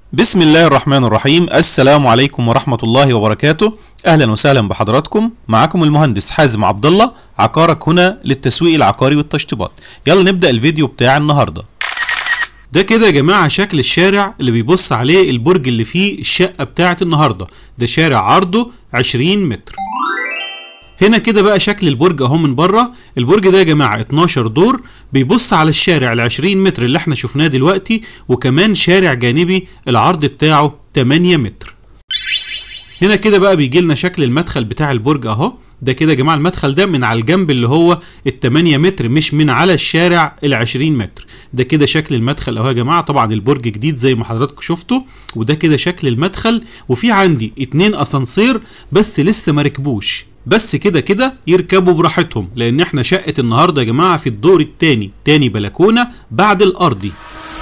بسم الله الرحمن الرحيم السلام عليكم ورحمة الله وبركاته أهلا وسهلا بحضراتكم معكم المهندس حازم عبد الله عقارك هنا للتسويق العقاري والتشطيبات يلا نبدأ الفيديو بتاع النهاردة ده كده يا جماعة شكل الشارع اللي بيبص عليه البرج اللي فيه الشقة بتاعة النهاردة ده شارع عرضه 20 متر هنا كده بقى شكل البرج اهو من بره البرج ده يا جماعه 12 دور بيبص على الشارع ال 20 متر اللي احنا شفناه دلوقتي وكمان شارع جانبي العرض بتاعه 8 متر هنا كده بقى بيجي لنا شكل المدخل بتاع البرج اهو ده كده يا جماعه المدخل ده من على الجنب اللي هو ال 8 متر مش من على الشارع ال 20 متر ده كده شكل المدخل اهو يا جماعه طبعا البرج جديد زي ما حضراتكم شفتوا وده كده شكل المدخل وفي عندي اتنين اسانسير بس لسه ما ركبوش بس كده كده يركبوا براحتهم لان احنا شقه النهارده يا جماعه في الدور التاني تاني بلكونه بعد الارضي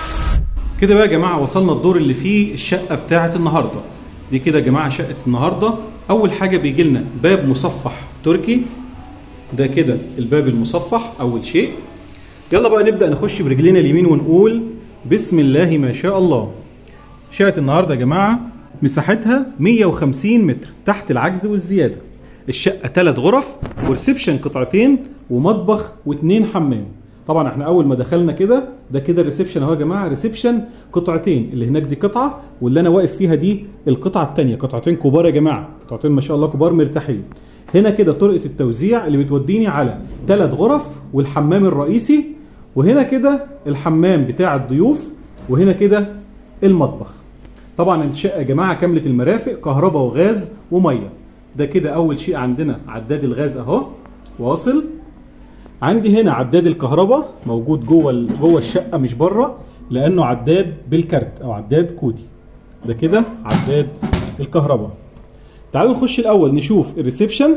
كده بقى يا جماعه وصلنا الدور اللي فيه الشقه بتاعه النهارده دي كده يا جماعه شقه النهارده اول حاجه بيجي لنا باب مصفح تركي ده كده الباب المصفح اول شيء يلا بقى نبدا نخش برجلينا اليمين ونقول بسم الله ما شاء الله شقه النهارده يا جماعه مساحتها 150 متر تحت العجز والزياده الشقه ثلاث غرف وريسبشن قطعتين ومطبخ واثنين حمام طبعا احنا اول ما دخلنا كده ده كده الريسبشن اهو يا جماعه ريسبشن قطعتين اللي هناك دي قطعه واللي انا واقف فيها دي القطعه الثانيه قطعتين كبار يا جماعه قطعتين ما شاء الله كبار مرتاحين هنا كده طرقه التوزيع اللي بتوديني على ثلاث غرف والحمام الرئيسي وهنا كده الحمام بتاع الضيوف وهنا كده المطبخ طبعا الشقه يا جماعه كامله المرافق كهرباء وغاز وميه ده كده اول شيء عندنا عداد الغاز اهو واصل عندي هنا عداد الكهرباء موجود جوه جوه الشقه مش بره لانه عداد بالكارت او عداد كودي ده كده عداد الكهرباء تعالوا نخش الاول نشوف الريسبشن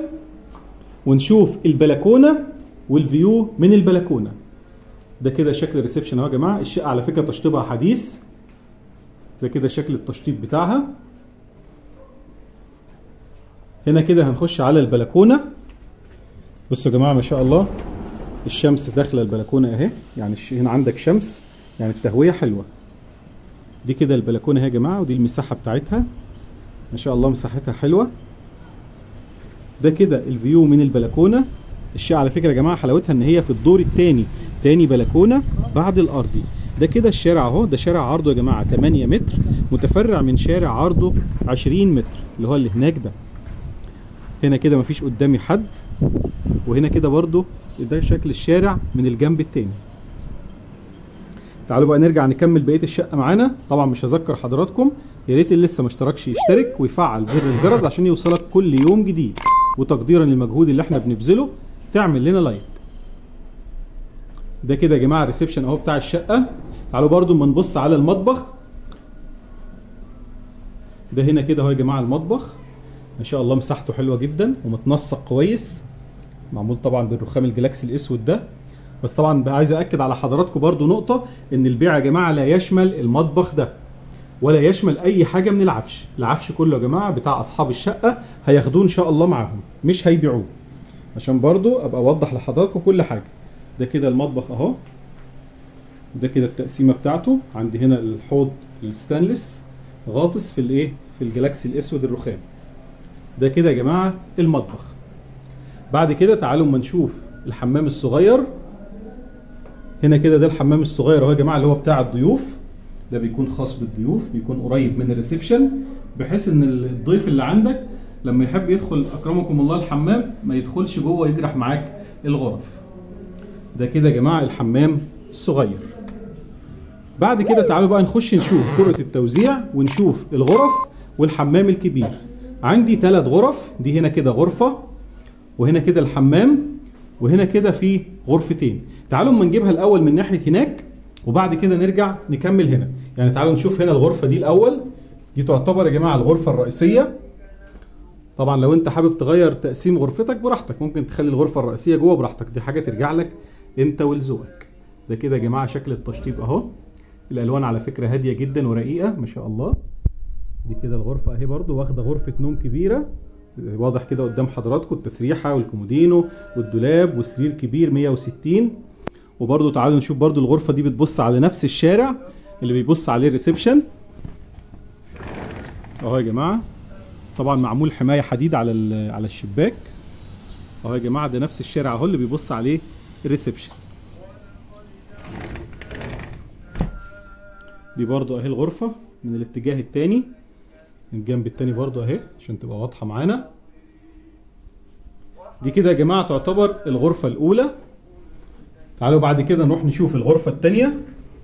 ونشوف البلكونه والفيو من البلكونه ده كده شكل الريسبشن اهو يا جماعه الشقه على فكره تشطيبها حديث ده كده شكل التشطيب بتاعها هنا كده هنخش على البلكونه بصوا يا جماعه ما شاء الله الشمس داخله البلكونه اهي يعني هنا عندك شمس يعني التهويه حلوه دي كده البلكونه اهي يا جماعه ودي المساحه بتاعتها ما شاء الله مساحتها حلوه ده كده الفيو من البلكونه الشقه على فكره يا جماعه حلاوتها ان هي في الدور الثاني تاني بلكونه بعد الارضي ده كده الشارع اهو ده شارع عرضه يا جماعه 8 متر متفرع من شارع عرضه 20 متر اللي هو اللي هناك ده هنا كده مفيش قدامي حد وهنا كده برضو ده شكل الشارع من الجنب التاني تعالوا بقى نرجع نكمل بقيه الشقه معانا طبعا مش هذكر حضراتكم يا ريت اللي لسه ما اشتركش يشترك ويفعل زر الجرس عشان يوصلك كل يوم جديد وتقديرا للمجهود اللي احنا بنبذله تعمل لنا لايك ده كده يا جماعه الريسبشن اهو بتاع الشقه تعالوا برضو اما نبص على المطبخ ده هنا كده اهو يا جماعه المطبخ ما شاء الله مساحته حلوه جدا ومتنسق كويس معمول طبعا بالرخام الجلاكسي الاسود ده بس طبعا عايز اكد على حضراتكم برضو نقطه ان البيع يا جماعه لا يشمل المطبخ ده ولا يشمل اي حاجه من العفش العفش كله يا جماعه بتاع اصحاب الشقه هياخدوه ان شاء الله معاهم مش هيبيعوه عشان برضو ابقى اوضح لحضراتكم كل حاجه ده كده المطبخ اهو ده كده التقسيمه بتاعته عندي هنا الحوض الستانلس غاطس في الايه في الجلاكسي الاسود الرخام ده كده يا جماعه المطبخ بعد كده تعالوا اما نشوف الحمام الصغير هنا كده ده الحمام الصغير اهو يا جماعه اللي هو بتاع الضيوف ده بيكون خاص بالضيوف بيكون قريب من الريسبشن بحيث ان الضيف اللي عندك لما يحب يدخل اكرمكم الله الحمام ما يدخلش جوه يجرح معاك الغرف ده كده يا جماعه الحمام الصغير بعد كده تعالوا بقى نخش نشوف طرقه التوزيع ونشوف الغرف والحمام الكبير عندي ثلاث غرف دي هنا كده غرفه وهنا كده الحمام وهنا كده في غرفتين تعالوا اما نجيبها الاول من ناحيه هناك وبعد كده نرجع نكمل هنا يعني تعالوا نشوف هنا الغرفه دي الاول دي تعتبر يا جماعه الغرفه الرئيسيه طبعا لو انت حابب تغير تقسيم غرفتك براحتك ممكن تخلي الغرفه الرئيسيه جوه براحتك دي حاجه ترجع لك انت ولذوقك ده كده يا جماعه شكل التشطيب اهو الالوان على فكره هاديه جدا ورقيقه ما شاء الله دي كده الغرفه اهي برضو واخده غرفه نوم كبيره واضح كده قدام حضراتكم التسريحه والكومودينو والدولاب وسرير كبير 160 وبرضو تعالوا نشوف برضو الغرفه دي بتبص على نفس الشارع اللي بيبص عليه الريسبشن اهو يا جماعه طبعا معمول حمايه حديد على ال- على الشباك اهو يا جماعه ده نفس الشارع اهو اللي بيبص عليه الريسبشن دي برضو اهي الغرفه من الاتجاه التاني من الجنب التاني برضو اهي عشان تبقى واضحه معانا دي كده يا جماعه تعتبر الغرفه الاولى تعالوا بعد كده نروح نشوف الغرفه التانيه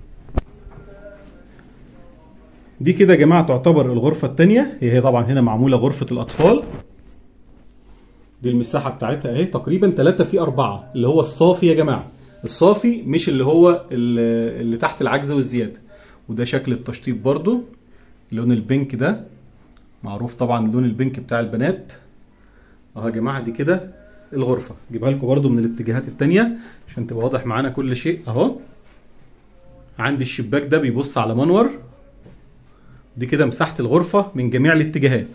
دي كده يا جماعه تعتبر الغرفه التانيه هي هي طبعا هنا معموله غرفه الاطفال دي المساحه بتاعتها اهي تقريبا 3 في 4 اللي هو الصافي يا جماعه الصافي مش اللي هو اللي اللي تحت العجز والزياده وده شكل التشطيب برضو لون البينك ده معروف طبعا لون البينك بتاع البنات اهو يا جماعه دي كده الغرفه اجيبها لكم برضو من الاتجاهات التانية عشان تبقى واضح معانا كل شيء اهو عندي الشباك ده بيبص على منور دي كده مساحه الغرفه من جميع الاتجاهات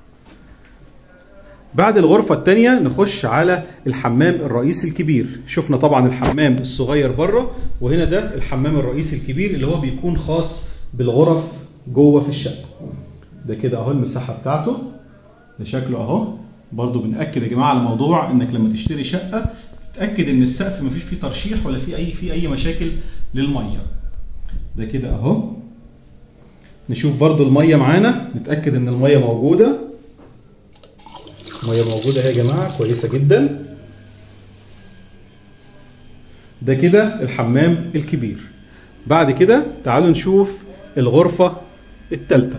بعد الغرفة التانية نخش على الحمام الرئيسي الكبير شفنا طبعا الحمام الصغير بره وهنا ده الحمام الرئيسي الكبير اللي هو بيكون خاص بالغرف جوه في الشقة ده كده اهو المساحة بتاعته ده شكله اهو برضو بنأكد يا جماعة على موضوع انك لما تشتري شقة تتأكد ان السقف مفيش فيه ترشيح ولا فيه اي فيه اي مشاكل للمية ده كده اهو نشوف برضو المية معانا نتأكد ان المية موجودة ميه موجوده اهي يا جماعه كويسه جدا ده كده الحمام الكبير بعد كده تعالوا نشوف الغرفه الثالثه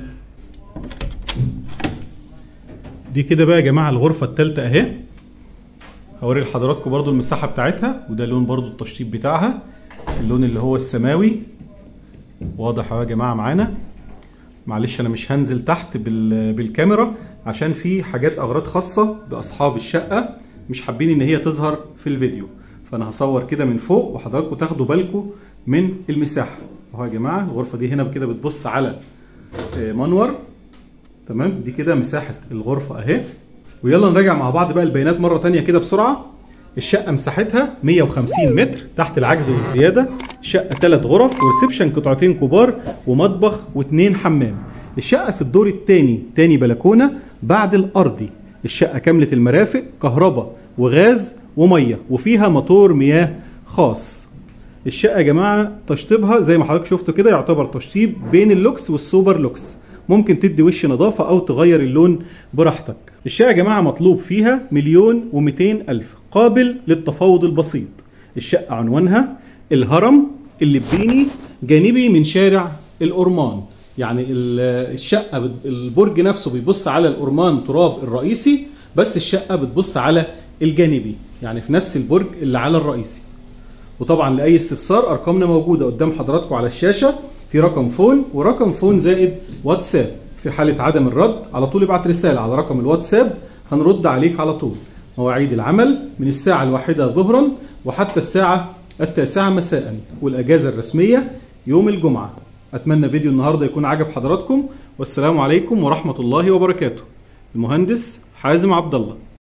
دي كده بقى يا جماعه الغرفه الثالثه اهي هوري لحضراتكم برضو المساحه بتاعتها وده لون برضو التشطيب بتاعها اللون اللي هو السماوي واضح اهو يا جماعه معانا معلش انا مش هنزل تحت بال- بالكاميرا عشان في حاجات اغراض خاصه باصحاب الشقه مش حابين ان هي تظهر في الفيديو فانا هصور كده من فوق وحضراتكم تاخدوا بالكم من المساحه اهو يا جماعه الغرفه دي هنا كده بتبص على آه، منور تمام دي كده مساحه الغرفه اهي ويلا نراجع مع بعض بقى البيانات مره تانية كده بسرعه الشقة مساحتها 150 متر تحت العجز والزيادة شقة ثلاث غرف وريسبشن قطعتين كبار ومطبخ واثنين حمام الشقة في الدور الثاني تاني بلكونة بعد الأرضي الشقة كاملة المرافق كهرباء وغاز ومية وفيها موتور مياه خاص الشقة يا جماعة تشطيبها زي ما حضرتك شفتوا كده يعتبر تشطيب بين اللوكس والسوبر لوكس ممكن تدي وش نظافة أو تغير اللون براحتك الشقة يا جماعة مطلوب فيها مليون ومئتين ألف قابل للتفاوض البسيط الشقة عنوانها الهرم اللبيني جانبي من شارع الأورمان يعني ال- الشقة بت- البرج نفسه بيبص على الأورمان تراب الرئيسي بس الشقة بتبص على الجانبي يعني في نفس البرج اللي على الرئيسي وطبعا لاي استفسار ارقامنا موجوده قدام حضراتكم على الشاشه في رقم فون ورقم فون زائد واتساب في حاله عدم الرد على طول ابعت رساله على رقم الواتساب هنرد عليك على طول مواعيد العمل من الساعه الواحدة ظهرا وحتى الساعه التاسعة مساء والاجازه الرسميه يوم الجمعه اتمنى فيديو النهارده يكون عجب حضراتكم والسلام عليكم ورحمه الله وبركاته المهندس حازم عبد الله